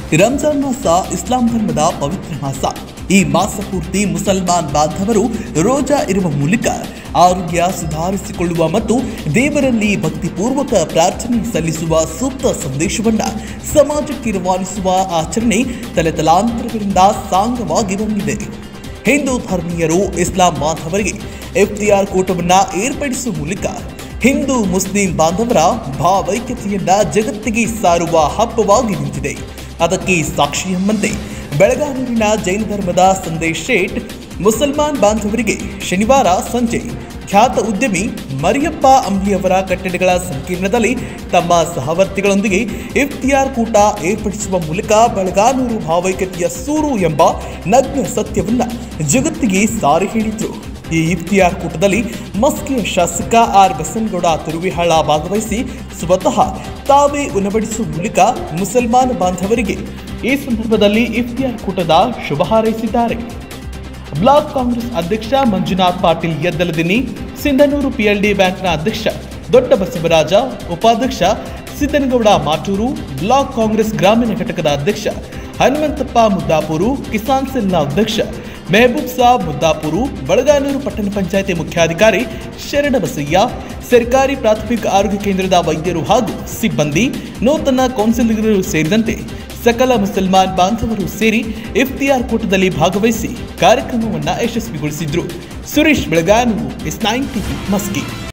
ರಂಜಾನ್ ಮಾಸ ಇಸ್ಲಾಂ ಧರ್ಮದ ಪವಿತ್ರ ಮಾಸ ಈ ಮಾಸ ಪೂರ್ತಿ ಮುಸಲ್ಮಾನ್ ಬಾಂಧವರು ರೋಜಾ ಇರುವ ಮೂಲಕ ಆರೋಗ್ಯ ಸುಧಾರಿಸಿಕೊಳ್ಳುವ ಮತ್ತು ದೇವರಲ್ಲಿ ಭಕ್ತಿಪೂರ್ವಕ ಪ್ರಾರ್ಥನೆ ಸಲ್ಲಿಸುವ ಸೂಕ್ತ ಸಂದೇಶವನ್ನ ಸಮಾಜಕ್ಕೆ ರವಾನಿಸುವ ಆಚರಣೆ ತಲೆತಲಾಂತರಗಳಿಂದ ಸಾಂಗವಾಗಿ ಬಂದಿದೆ ಹಿಂದೂ ಧರ್ಮೀಯರು ಇಸ್ಲಾಂ ಬಾಂಧವರಿಗೆ ಎಫ್ಟಿಆರ್ ಕೂಟವನ್ನ ಏರ್ಪಡಿಸುವ ಮೂಲಕ ಹಿಂದೂ ಮುಸ್ಲಿಂ ಬಾಂಧವರ ಭಾವೈಕ್ಯತೆಯನ್ನ ಜಗತ್ತಿಗೆ ಸಾರುವ ಹಬ್ಬವಾಗಿ ನಿಂತಿದೆ ಅದಕ್ಕೆ ಸಾಕ್ಷಿ ಎಂಬಂತೆ ಬೆಳಗಾವಿನ ಜೈನ ಧರ್ಮದ ಸಂದೇಶ್ ಶೇಟ್ ಮುಸಲ್ಮಾನ್ ಬಾಂಧವರಿಗೆ ಶನಿವಾರ ಸಂಜೆ ಖ್ಯಾತ ಉದ್ಯಮಿ ಮರಿಯಪ್ಪ ಅಂಬ್ಲಿಯವರ ಕಟ್ಟಡಗಳ ಸಂಕೀರ್ಣದಲ್ಲಿ ತಮ್ಮ ಸಹವರ್ತಿಗಳೊಂದಿಗೆ ಇಫ್ತಿಯಾರ್ ಕೂಟ ಏರ್ಪಡಿಸುವ ಮೂಲಕ ಬೆಳಗಾನೂರು ಭಾವೈಕ್ಯತೆಯ ಸೂರು ಎಂಬ ನಗ್ನ ಸತ್ಯವನ್ನ ಜಗತ್ತಿಗೆ ಸಾರಿ ಹೇಳಿದ್ರು ಈ ಇಫ್ತಿಯಾರ್ ಕೂಟದಲ್ಲಿ ಮಸ್ಕಿಯ ಶಾಸಕ ಆರ್ ಬಸನಗೌಡ ತುರುವಿಹಾಳ ಭಾಗವಹಿಸಿ ಸ್ವತಃ ತಾವೇ ಉಣಬಡಿಸುವ ಮೂಲಕ ಮುಸಲ್ಮಾನ ಬಾಂಧವರಿಗೆ ಈ ಸಂದರ್ಭದಲ್ಲಿ ಇಫ್ತಿಯಾರ್ ಕೂಟದ ಶುಭ ಹಾರೈಸಿದ್ದಾರೆ ಬ್ಲಾಕ್ ಕಾಂಗ್ರೆಸ್ ಅಧ್ಯಕ್ಷ ಮಂಜುನಾಥ್ ಪಾಟೀಲ್ ಯದ್ದಲದಿನಿ ಸಿಂಧನೂರು ಪಿಎಲ್ಡಿ ಬ್ಯಾಂಕ್ನ ಅಧ್ಯಕ್ಷ ದೊಡ್ಡ ಬಸವರಾಜ ಉಪಾಧ್ಯಕ್ಷ ಸಿದ್ದನಗೌಡ ಮಾಟೂರು ಬ್ಲಾಕ್ ಕಾಂಗ್ರೆಸ್ ಗ್ರಾಮೀಣ ಘಟಕದ ಅಧ್ಯಕ್ಷ ಹನುಮಂತಪ್ಪ ಮುದ್ದಾಪುರು ಕಿಸಾನ್ ಸೆಲ್ನ ಅಧ್ಯಕ್ಷ ಮೆಹಬೂಬ್ ಸಾಬ್ ಮುದ್ದಾಪುರು ಬಳಗಾನೂರು ಪಟ್ಟಣ ಪಂಚಾಯತಿ ಮುಖ್ಯಾಧಿಕಾರಿ ಶರಣಬಸಯ್ಯ ಸರ್ಕಾರಿ ಪ್ರಾಥಮಿಕ ಆರೋಗ್ಯ ಕೇಂದ್ರದ ವೈದ್ಯರು ಹಾಗೂ ಸಿಬ್ಬಂದಿ ನೂತನ ಕೌನ್ಸಿಲರ್ಗಳು ಸೇರಿದಂತೆ ಸಕಲ ಮುಸಲ್ಮಾನ್ ಬಾಂಧವರು ಸೇರಿ ಇಫ್ತಿಯಾರ್ ಕೂಟದಲ್ಲಿ ಭಾಗವಹಿಸಿ ಕಾರ್ಯಕ್ರಮವನ್ನು ಯಶಸ್ವಿಗೊಳಿಸಿದ್ರು Suresh Belaganur S nine TV Maski